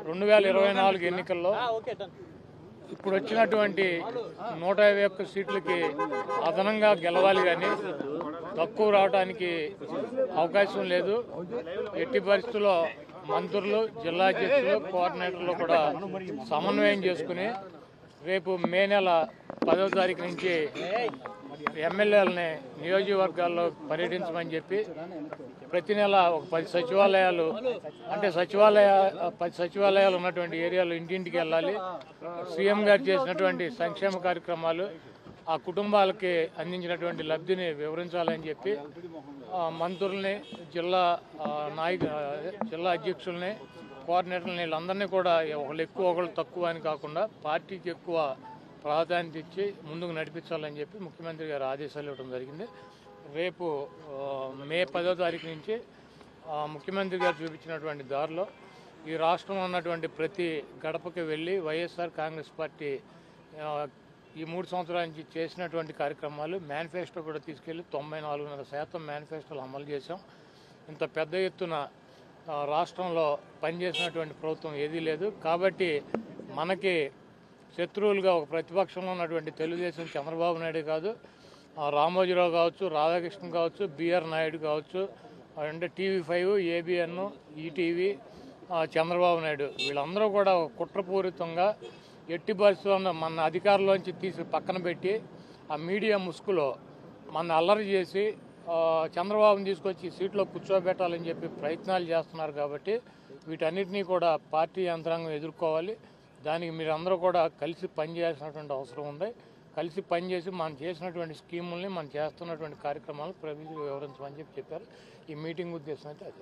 రెండు వేల ఇరవై నాలుగు ఎన్నికల్లో ఇప్పుడు వచ్చినటువంటి నూట యాభై ఒక్క సీట్లకి అదనంగా గెలవాలి కానీ తక్కువ రావడానికి అవకాశం లేదు ఎట్టి పరిస్థితుల్లో మంత్రులు జిల్లా అధ్యక్షులు కోఆర్డినేటర్లు కూడా సమన్వయం చేసుకుని రేపు మే నెల పదో తారీఖు నుంచి ఎమ్మెల్యేలని నియోజకవర్గాల్లో పర్యటించమని చెప్పి ప్రతి నెల ఒక పది సచివాలయాలు అంటే సచివాలయ పది సచివాలయాలు ఉన్నటువంటి ఏరియాలో ఇంటింటికి వెళ్ళాలి సీఎం గారు చేసినటువంటి సంక్షేమ కార్యక్రమాలు ఆ కుటుంబాలకి అందించినటువంటి లబ్ధిని వివరించాలని చెప్పి ఆ, మంత్రుల్ని జిల్లా ఆ, నాయక జిల్లా అధ్యక్షుల్ని కోఆర్డినేటర్ని వీళ్ళందరినీ కూడా ఒకళ్ళు ఎక్కువ ఒకళ్ళు తక్కువ అని కాకుండా పార్టీకి ఎక్కువ ప్రాధాన్యత ఇచ్చి ముందుకు నడిపించాలని చెప్పి ముఖ్యమంత్రి గారు ఆదేశాలు ఇవ్వడం జరిగింది రేపు ఆ, మే పదో తారీఖు నుంచి ఆ, ముఖ్యమంత్రి గారు చూపించినటువంటి దారిలో ఈ రాష్ట్రంలో ఉన్నటువంటి ప్రతి గడపకి వెళ్ళి వైఎస్ఆర్ కాంగ్రెస్ పార్టీ ఆ, ఈ మూడు సంవత్సరాల నుంచి చేసినటువంటి కార్యక్రమాలు మేనిఫెస్టో కూడా తీసుకెళ్లి తొంభై నాలుగున్నర శాతం మేనిఫెస్టోలు అమలు చేశాం ఇంత పెద్ద ఎత్తున ఆ, రాష్ట్రంలో పనిచేసినటువంటి ప్రభుత్వం ఏదీ లేదు కాబట్టి మనకి శత్రువులుగా ఒక ప్రతిపక్షంలో ఉన్నటువంటి తెలుగుదేశం చంద్రబాబు నాయుడు కాదు ఆ, రామోజీరావు కావచ్చు రాధాకృష్ణ కావచ్చు బిఆర్ నాయుడు కావచ్చు అంటే టీవీ ఫైవ్ ఏబిఎన్ ఈటీవీ ఆ, చంద్రబాబు నాయుడు వీళ్ళందరూ కూడా ఒక కుట్రపూరితంగా ఎట్టి పరిస్థితుల్లో మన అధికారంలోంచి తీసి పక్కన పెట్టి ఆ మీడియా ముసుగులో మన అల్లరి చేసి ఆ, చంద్రబాబుని తీసుకొచ్చి సీట్లో కూర్చోబెట్టాలని చెప్పి ప్రయత్నాలు చేస్తున్నారు కాబట్టి వీటన్నిటినీ కూడా పార్టీ యంత్రాంగం ఎదుర్కోవాలి దానికి మీరందరూ కూడా కలిసి పనిచేయాల్సినటువంటి అవసరం ఉంది కలిసి పనిచేసి మనం చేసినటువంటి స్కీముల్ని మనం చేస్తున్నటువంటి కార్యక్రమాలు ప్రజలకు వివరించమని చెప్పి చెప్పారు ఈ మీటింగ్ ఉద్దేశం అయితే అది